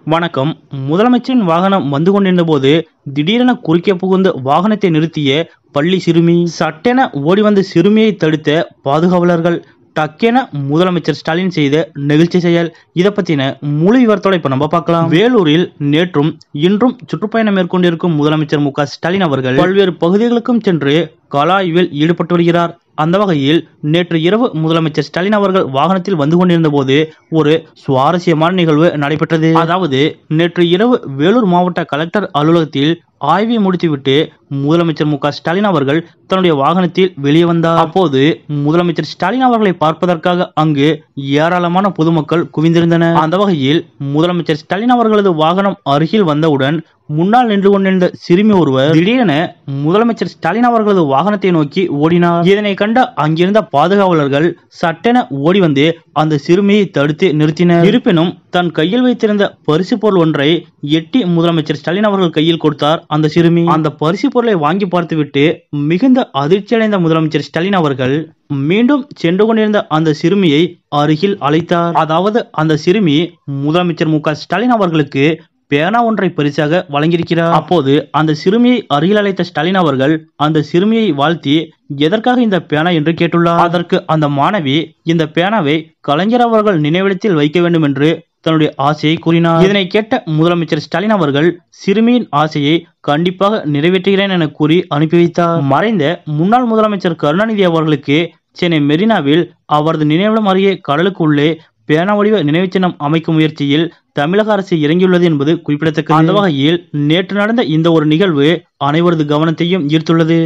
வணக்கம் முதலமைச்சரின் வாகனம் வந்து கொண்டிருந்த போது திடீரென குறுக்கே புகுந்து வாகனத்தை நிறுத்திய பள்ளி சிறுமி சட்டென ஓடி வந்த சிறுமியை தடுத்த பாதுகாவலர்கள் டக்கென முதலமைச்சர் ஸ்டாலின் செய்த நெகிழ்ச்சி செயல் இதை பத்தின முழு விவரத்தோட இப்ப நம்ம பார்க்கலாம் வேலூரில் நேற்றும் இன்றும் சுற்றுப்பயணம் மேற்கொண்டிருக்கும் முதலமைச்சர் மு க ஸ்டாலின் அவர்கள் பல்வேறு பகுதிகளுக்கும் சென்று கள ஆய்வில் ஈடுபட்டு வருகிறார் அந்த வகையில் நேற்று இரவு முதலமைச்சர் ஸ்டாலின் அவர்கள் வாகனத்தில் வந்து கொண்டிருந்த போது ஒரு சுவாரஸ்யமான நிகழ்வு நடைபெற்றது அதாவது நேற்று இரவு வேலூர் மாவட்ட கலெக்டர் அலுவலகத்தில் ஆய்வை முடித்துவிட்டு முதலமைச்சர் மு க ஸ்டாலின் அவர்கள் தன்னுடைய வாகனத்தில் வெளியே வந்தார் அப்போது முதலமைச்சர் ஸ்டாலின் அவர்களை பார்ப்பதற்காக அங்கு ஏராளமான பொதுமக்கள் குவிந்திருந்தனர் அந்த வகையில் முதலமைச்சர் ஸ்டாலின் அவர்களது வாகனம் அருகில் வந்தவுடன் முன்னால் நின்று கொண்டிருந்த சிறுமி ஒருவர் திடீரென முதலமைச்சர் ஸ்டாலின் அவர்களது வாகனத்தை நோக்கி ஓடினார் இதனை கண்ட அங்கிருந்த பாதுகாவலர்கள் சட்டென ஓடி வந்து அந்த சிறுமியை தடுத்து நிறுத்தினர் இருப்பினும் தன் கையில் வைத்திருந்த பரிசு பொருள் ஒன்றை எட்டி முதலமைச்சர் ஸ்டாலின் அவர்கள் கையில் கொடுத்தார் அந்த சிறுமி அந்த பரிசு பொருளை வாங்கி பார்த்துவிட்டு மிகுந்த அதிர்ச்சியடைந்த முதலமைச்சர் ஸ்டாலின் அவர்கள் மீண்டும் சென்று கொண்டிருந்த அந்த சிறுமியை அருகில் அழைத்தார் அதாவது அந்த சிறுமி முதலமைச்சர் மு க ஸ்டாலின் அவர்களுக்கு பேனா ஒன்றை பரிசாக வழங்கியிருக்கிறார் அப்போது அந்த சிறுமியை அருகில் அழைத்த ஸ்டாலின் அவர்கள் அந்த சிறுமியை வாழ்த்தி எதற்காக இந்த பேனா என்று கேட்டுள்ளார் அதற்கு அந்த மாணவி இந்த பேனாவை கலைஞர் அவர்கள் நினைவிடத்தில் வைக்க வேண்டும் என்று தன்னுடைய ஆசையை கூறினார் இதனை கேட்ட முதலமைச்சர் ஸ்டாலின் அவர்கள் சிறுமியின் ஆசையை கண்டிப்பாக நிறைவேற்றுகிறேன் என கூறி அனுப்பி வைத்தார் மறைந்த முன்னாள் முதலமைச்சர் கருணாநிதி அவர்களுக்கு சென்னை மெரினாவில் அவரது நினைவிடம் அருகே கடலுக்கு உள்ளே பேனா வடிவ நினைவுச் சின்னம் அமைக்கும் முயற்சியில் தமிழக அரசு இறங்கியுள்ளது என்பது குறிப்பிடத்தக்கது அந்த வகையில் நேற்று நடந்த இந்த ஒரு நிகழ்வு அனைவரது கவனத்தையும் ஈர்த்துள்ளது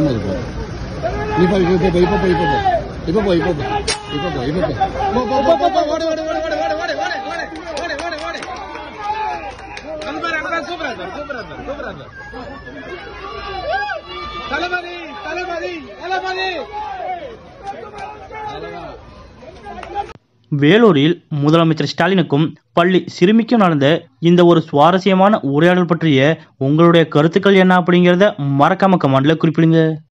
இப்போ இப்போ இப்போ இப்போ இப்போ இப்போ இப்போ போ இப்போ போ இப்போ போ இப்போ போ போ போ போ போ ஓடு ஓடு ஓடு ஓடு ஓடு ஓடு ஓடு ஓடு ஓடு ஓடு அது பாரு அங்க சூப்பரா சார் சூப்பரா சார் சூப்பரா சார் தளபதி தளபதி தளபதி வேலூரில் முதலமைச்சர் ஸ்டாலினுக்கும் பள்ளி சிறுமிக்கும் நடந்த இந்த ஒரு சுவாரஸ்யமான உரையாடல் பற்றிய உங்களுடைய கருத்துக்கள் என்ன அப்படிங்கிறத மறக்காம கமெண்ட்ல குறிப்பிடுங்க